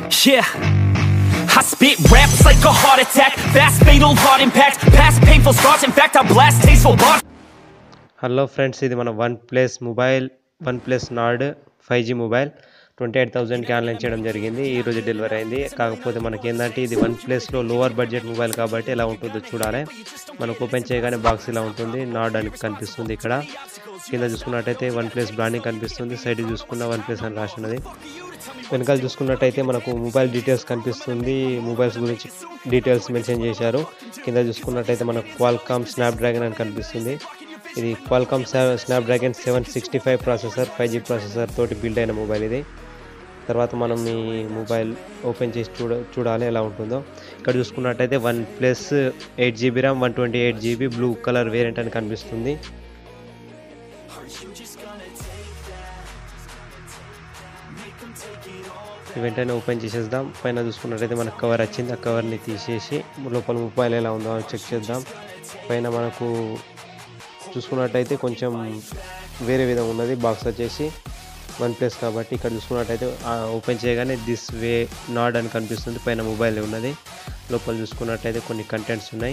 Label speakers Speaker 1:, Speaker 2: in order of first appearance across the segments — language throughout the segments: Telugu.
Speaker 1: Yeah. I spit raps like a heart attack. Fast, fatal, hard impact. Past painful scars. In fact, I blast tasteful bars.
Speaker 2: Hello friends ఇది మన OnePlus mobile OnePlus Nord five G mobile twenty eight థౌసండ్కి ఆన్లైన్ చేయడం జరిగింది ఈ రోజు డెలివరీ అయింది కాకపోతే మనకి ఏంటంటే ఇది వన్ ప్లస్లో లోవర్ బడ్జెట్ మొబైల్ కాబట్టి ఎలా ఉంటుందో చూడాలి మనకు ఓపెన్ చేయగానే బాక్స్ ఇలా ఉంటుంది నాడ్ అని కనిపిస్తుంది ఇక్కడ కింద చూసుకున్నట్టయితే వన్ ప్లస్ బ్రాండింగ్ కనిపిస్తుంది సైడ్ చూసుకున్న వన్ ప్లస్ అని రాసి ఉన్నది వెనకాల చూసుకున్నట్టయితే మనకు మొబైల్ డీటెయిల్స్ కనిపిస్తుంది మొబైల్స్ గురించి డీటెయిల్స్ మెన్షన్ చేశారు కింద చూసుకున్నట్టయితే మనకు క్వాల్కామ్ స్నాప్డ్రాగన్ అని కనిపిస్తుంది ఇది Qualcomm Snapdragon seven sixty five processor five G processor తోటి బిల్డ్ అయిన మొబైల్ ఇది తర్వాత మనం ఈ మొబైల్ ఓపెన్ చేసి చూడ చూడాలి ఎలా ఉంటుందో ఇక్కడ చూసుకున్నట్టయితే OnePlus eight GB RAM one twenty eight GB blue colour variant అని కనిపిస్తుంది వెంటనే ఓపెన్ చేసేద్దాం పైన చూసుకున్నట్టయితే మనకు కవర్ వచ్చింది ఆ కవర్ని తీసేసి లోపల మొబైల్ ఎలా ఉందో అని చెక్ చేద్దాం పైన మనకు చూసుకున్నట్టయితే కొంచెం వేరే విధంగా ఉన్నది బాక్స్ వచ్చేసి వన్ ప్లస్ కాబట్టి ఇక్కడ చూసుకున్నట్టయితే ఓపెన్ చేయగానే దిస్ వే నాడ్ అని కనిపిస్తుంది పైన మొబైల్ ఉన్నది లోపల చూసుకున్నట్టయితే కొన్ని కంటెంట్స్ ఉన్నాయి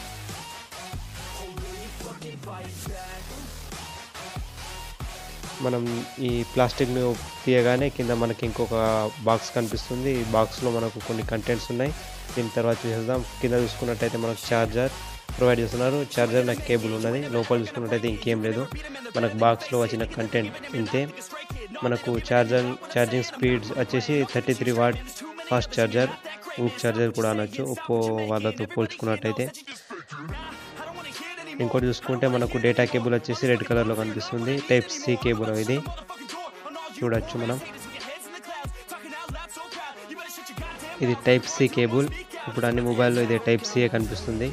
Speaker 2: మనం ఈ ప్లాస్టిక్ని తీయగానే కింద మనకి ఇంకొక బాక్స్ కనిపిస్తుంది ఈ బాక్స్లో మనకు కొన్ని కంటెంట్స్ ఉన్నాయి దీని తర్వాత చూసేద్దాం కింద చూసుకున్నట్టయితే మనకు ఛార్జర్ ప్రొవైడ్ చేస్తున్నారు ఛార్జర్ నాకు కేబుల్ ఉన్నది లోపల చూసుకున్నట్టయితే ఇంకేం లేదు మనకు బాక్స్లో వచ్చిన కంటెంట్ ఇంతే మనకు ఛార్జర్ ఛార్జింగ్ స్పీడ్ వచ్చేసి thirty three watt fast charger VOOC charger కూడా అనొచ్చు ఒప్పో వాళ్ళతో పోల్చుకున్నట్టయితే ఇంకోటి చూసుకుంటే మనకు డేటా కేబుల్ వచ్చేసి రెడ్ కలర్లో కనిపిస్తుంది టైప్ సి కేబుల్ ఇది చూడొచ్చు మనం ఇది టైప్ సి కేబుల్ ఇప్పుడు అన్ని మొబైల్లో ఇది టైప్ సిఏ కనిపిస్తుంది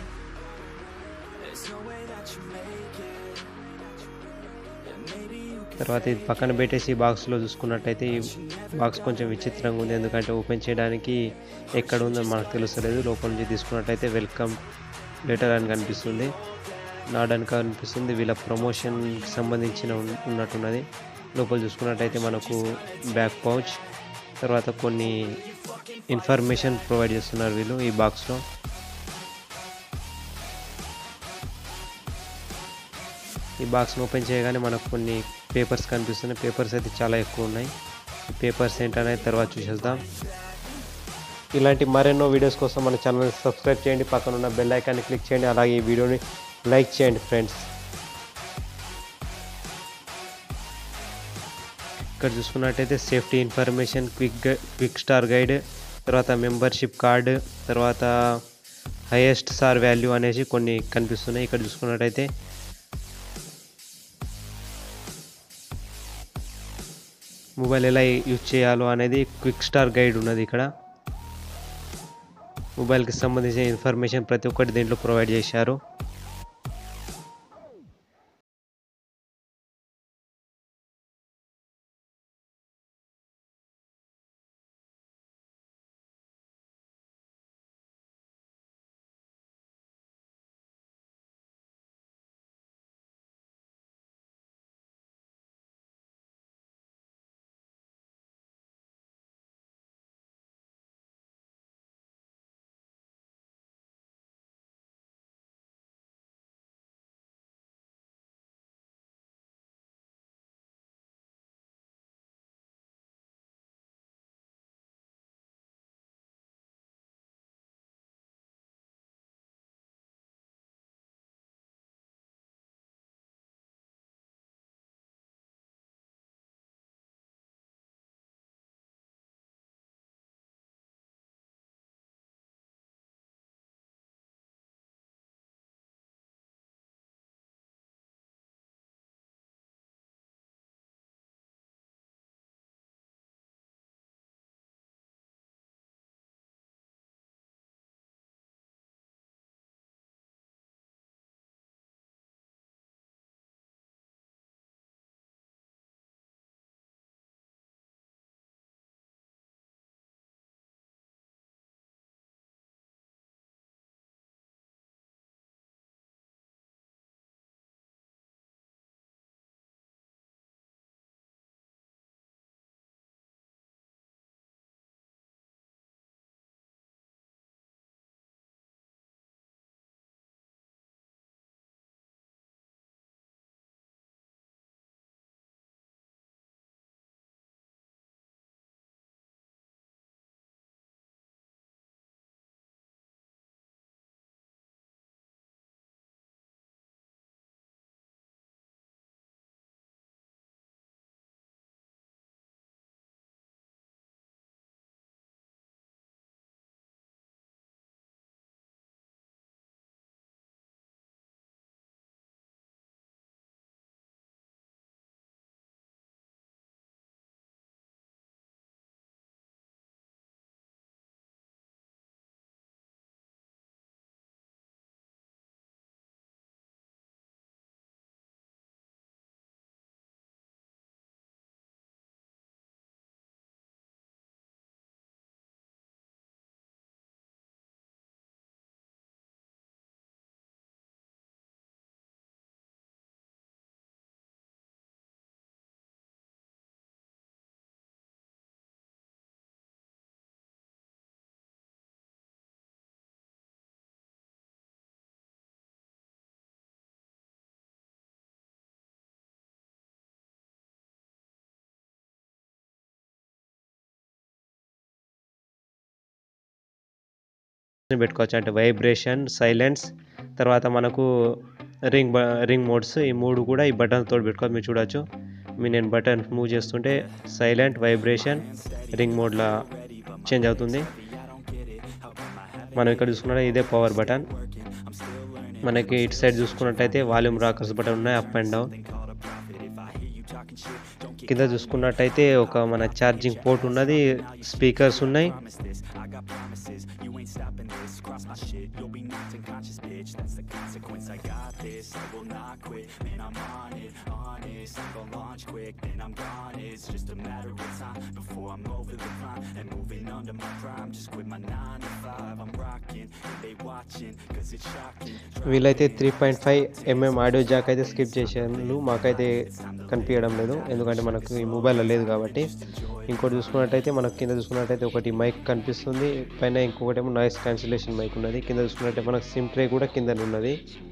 Speaker 2: తర్వాత ఇది పక్కన పెట్టేసి బాక్స్లో చూసుకున్నట్టయితే ఈ బాక్స్ కొంచెం విచిత్రంగా ఉంది ఎందుకంటే ఓపెన్ చేయడానికి ఎక్కడ ఉందో మనకు తెలుస్తలేదు లోపల నుంచి తీసుకున్నట్టయితే వెల్కమ్ లెటర్ అని కనిపిస్తుంది నాడని కనిపిస్తుంది వీళ్ళ ప్రమోషన్కి సంబంధించిన ఉన్- ఉన్నట్టున్నది లోపల చూసుకున్నట్టయితే మనకు బ్యాక్ పౌచ్ తర్వాత కొన్ని ఇన్ఫర్మేషన్ ప్రొవైడ్ చేస్తున్నారు వీళ్ళు ఈ బాక్స్లో ఈ బాక్స్ని ఓపెన్ చేయగానే మనకు కొన్ని పేపర్స్ కనిపిస్తున్నాయి పేపర్స్ అయితే చాలా ఎక్కువ ఉన్నాయి ఈ పేపర్స్ ఏంటనేది తర్వాత చూసేద్దాం ఇలాంటి మరెన్నో వీడియోస్ కోసం మన ఛానల్ని సబ్స్క్రైబ్ చేయండి పక్కన ఉన్న బెల్ ఐకాన్ని క్లిక్ చేయండి అలాగే ఈ వీడియోని లైక్ చేయండి ఫ్రెండ్స్ ఇక్కడ చూసుకున్నట్టయితే సేఫ్టీ ఇన్ఫర్మేషన్ క్విక్ గై- క్విక్ స్టార్ గైడ్ తర్వాత మెంబర్షిప్ కార్డు తర్వాత హైయెస్ట్ స్టార్ వాల్యూ అనేసి కొన్ని కనిపిస్తున్నాయి ఇక్కడ చూసుకున్నట్టయితే మొబైల్ ఎలా యూజ్ చేయాలో అనేది క్విక్ స్టార్ గైడ్ ఉన్నది ఇక్కడ మొబైల్కి సంబంధించిన ఇన్ఫర్మేషన్ ప్రతి ఒక్కటి దీంట్లో ప్రొవైడ్ చేశారు పెట్టుకోవచ్చు అంటే వైబ్రేషన్ సైలెన్స్ తర్వాత మనకు రింగ్ బ రింగ్ మోడ్స్ ఈ మూడు కూడా ఈ బటన్ తోటి పెట్టుకోవచ్చు మీరు చూడొచ్చు మీ నేను బటన్ మూవ్ చేస్తుంటే సైలెంట్ వైబ్రేషన్ రింగ్ మోడ్లా చేంజ్ అవుతుంది మనం ఇక్కడ చూసుకున్నట్టు ఇదే పవర్ బటన్ మనకి ఇటు సైడ్ చూసుకున్నట్టయితే వాల్యూమ్ రాకర్స్ బటన్ ఉన్నాయి అప్ అండ్ డౌన్ కింద చూసుకున్నట్టయితే ఒక మన ఛార్జింగ్ పోర్ట్ ఉన్నది స్పీకర్స్ ఉన్నాయి వీళ్ళైతే three point five MM audio jack అయితే స్కిప్ చేశారు మాకైతే కనిపించడం లేదు ఎందుకంటే మనకు ఈ మొబైల్లో లేదు కాబట్టి ఇంకోటి చూసుకున్నట్టయితే మనకు కింద చూసుకున్నట్టయితే ఒకటి మైక్ కనిపిస్తుంది పైన ఇంకొకటి ఏమో నాయిస్ క్యాన్సిలేషన్ మైక్ ఉన్నది కింద చూసుకున్నట్టే మనకు సిమ్ ట్రే కూడా కింద ఉన్నది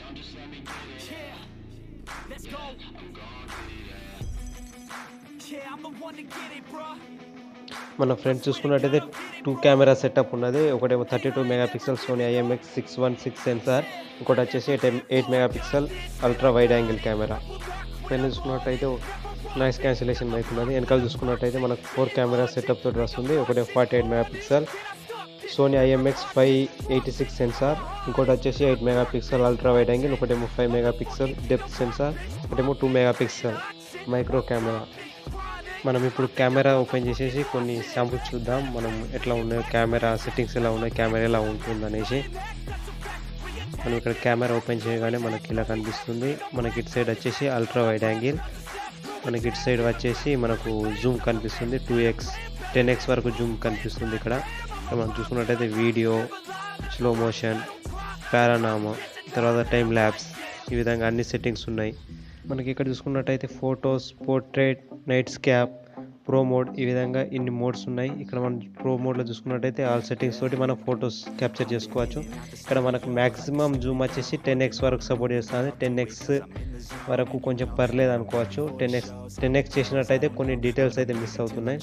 Speaker 2: మన ఫ్రెండ్స్ చూసుకున్నట్టయితే టూ కెమెరా సెటప్ ఉన్నది ఒకటేమో thirty two megapixel Sony IMX six one six sensor ఇంకోటి వచ్చేసి eight megapixel ultra wide angle camera పైన చూసుకున్నట్టయితే నాయిస్ క్యాన్సిలేషన్ మైక్ ఉన్నది వెనకాల చూసుకున్నట్టయితే మనకు ఫోర్ కెమెరా సెటప్ తోటి వస్తుంది ఒకటే forty eight megapixel Sony IMX five eighty six sensor ఇంకోటి వచ్చేసి eight megapixel ultra wide angle ఒకటేమో five megapixel depth sensor ఒకటేమో two megapixel micro camera మనం ఇప్పుడు కెమెరా ఓపెన్ చేసేసి కొన్ని శాంపుల్స్ చూద్దాం మనం ఎట్లా ఉన్నాయి కెమెరా సెట్టింగ్స్ ఎలా ఉన్నాయి కెమెరా ఎలా ఉంటుంది అనేసి మనం ఇక్కడ కెమెరా ఓపెన్ చేయగానే మనకి ఇలా కనిపిస్తుంది మనకి ఇటు సైడ్ వచ్చేసి అల్ట్రా వైడ్ యాంగిల్ మనకి ఇటు సైడ్ వచ్చేసి మనకు జూమ్ కనిపిస్తుంది టూ ఎక్స్ టెన్ ఎక్స్ వరకు జూమ్ కనిపిస్తుంది ఇక్కడ ఇక్కడ మనం చూసుకున్నట్టయితే వీడియో స్లో మోషన్ పారానామా తర్వాత టైం ల్యాబ్స్ ఈ విధంగా అన్ని సెట్టింగ్స్ ఉన్నాయి మనకి ఇక్కడ చూసుకున్నట్టయితే photos portrait nightscape pro mode ఈ విధంగా ఇన్ని మోడ్స్ ఉన్నాయి ఇక్కడ మనం ప్రో మోడ్లో చూసుకున్నట్టయితే ఆల్ సెట్టింగ్స్ తోటి మనం ఫొటోస్ క్యాప్చర్ చేసుకోవచ్చు ఇక్కడ మనకు మ్యాక్సిమం జూమ్ వచ్చేసి టెన్ ఎక్స్ వరకు సపోర్ట్ చేస్తుంది టెన్ ఎక్స్ వరకు కొంచెం పర్లేదు అనుకోవచ్చు టెన్ ఎక్స్ టెన్ ఎక్స్ చేసినట్టయితే కొన్ని డీటెయిల్స్ అయితే మిస్ అవుతున్నాయి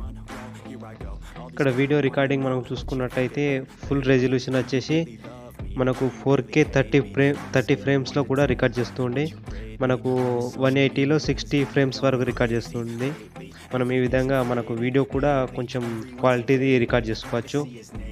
Speaker 2: ఇక్కడ వీడియో రికార్డింగ్ మనం చూసుకున్నట్టయితే ఫుల్ రెజల్యూషన్ వచ్చేసి మనకు four K thirty frame thirty ఫ్రేమ్స్లో కూడా రికార్డ్ చేస్తుంది మనకు వన్ ఎయిటీలో సిక్స్టీ ఫ్రేమ్స్ వరకు రికార్డ్ చేస్తుంది మనం ఈ విధంగా మనకు వీడియో కూడా కొంచెం క్వాలిటీది రికార్డ్ చేసుకోవచ్చు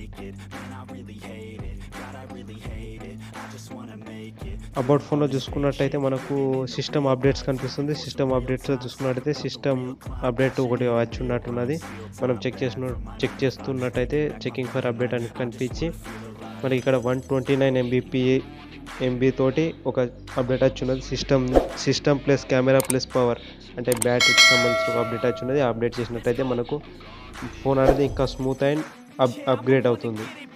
Speaker 2: అబౌట్ ఫోన్లో చూసుకున్నట్టయితే మనకు సిస్టమ్ అప్డేట్స్ కనిపిస్తుంది సిస్టమ్ అప్డేట్స్లో చూసుకున్నట్టయితే సిస్టమ్ అప్డేట్ ఒకటి వచ్చి ఉన్నట్టున్నది మనం చెక్ చేసిన చెక్ చేస్తున్నట్టయితే చెకింగ్ ఫర్ అప్డేట్ అని కనిపించి మనకి ఇక్కడ one twenty nine MBP MB తోటి ఒక అప్డేట్ వచ్చి ఉన్నది system system plus camera plus power అంటే బ్యాటరీకి సంబంధించిన ఒక అప్డేట్ వచ్చి ఉన్నది అప్డేట్ చేసినట్టయితే మనకు ఫోన్ అనేది ఇంకా స్మూత్ అండ్ అప్ అప్గ్రేడ్ అవుతుంది